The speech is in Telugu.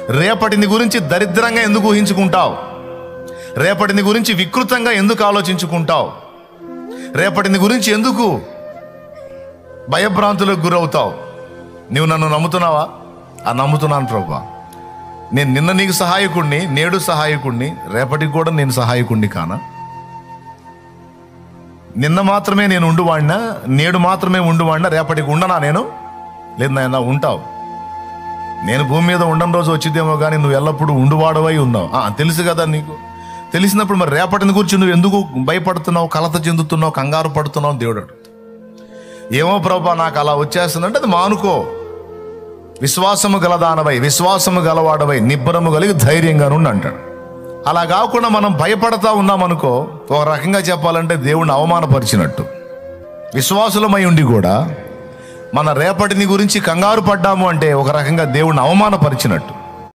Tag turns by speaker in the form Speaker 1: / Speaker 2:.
Speaker 1: రేపటిని గురించి దరిద్రంగా ఎందుకు ఊహించుకుంటావు రేపటిని గురించి వికృతంగా ఎందుకు ఆలోచించుకుంటావు రేపటిని గురించి ఎందుకు భయభ్రాంతులకు గురవుతావు నీవు నన్ను నమ్ముతున్నావా ఆ నమ్ముతున్నాను ప్రభా నేను నిన్న నీకు సహాయకుణ్ణి నేడు సహాయకుణ్ణి రేపటికి కూడా నేను సహాయకుణ్ణి కానా నిన్న మాత్రమే నేను ఉండువాడినా నేడు మాత్రమే ఉండువాడినా రేపటికి ఉండనా నేను లేదు నాయన ఉంటావు నేను భూమి మీద ఉండని రోజు వచ్చిద్దేమో కానీ నువ్వు ఎల్లప్పుడూ ఉండువాడవై ఉన్నావు ఆ, తెలుసు కదా నీకు తెలిసినప్పుడు మరి రేపటిని గురించి నువ్వు ఎందుకు భయపడుతున్నావు కలత చెందుతున్నావు కంగారు పడుతున్నావు దేవుడు అడుగుతాడు. ఏమో ప్రభా నాకు అలా వచ్చేస్తుందంటే అది మానుకో విశ్వాసము గలదానవై విశ్వాసము గలవాడవై నిబ్బరము కలిగి ధైర్యంగా నుండి అంటాడు అలా కాకుండా మనం భయపడతా ఉన్నామనుకో ఒక రకంగా చెప్పాలంటే దేవుణ్ణి అవమానపరిచినట్టు విశ్వాసులమై ఉండి కూడా మన రేపటిని గురించి కంగారు పడ్డాము అంటే ఒక రకంగా దేవుణ్ణి అవమానపరిచినట్టు